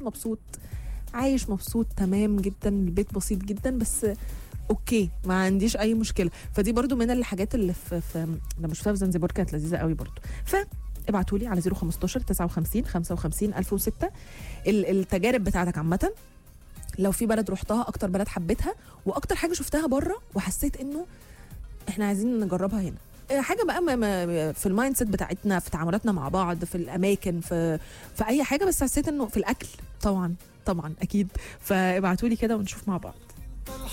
مبسوط عايش مبسوط تمام جدا البيت بسيط جدا بس اوكي ما عنديش اي مشكله فدي برضو من الحاجات اللي في, في لما شفتها في زنزبار كانت لذيذه قوي برضو ف ابعتوا لي على 015 59 55 1006 ال- التجارب بتاعتك عامه لو في بلد رحتها اكتر بلد حبيتها واكتر حاجه شفتها بره وحسيت انه احنا عايزين نجربها هنا إيه حاجه بقى ما- ما- في المايند سيت بتاعتنا في تعاملاتنا مع بعض في الاماكن في في اي حاجه بس حسيت انه في الاكل طبعا طبعا اكيد فابعتوا لي كده ونشوف مع بعض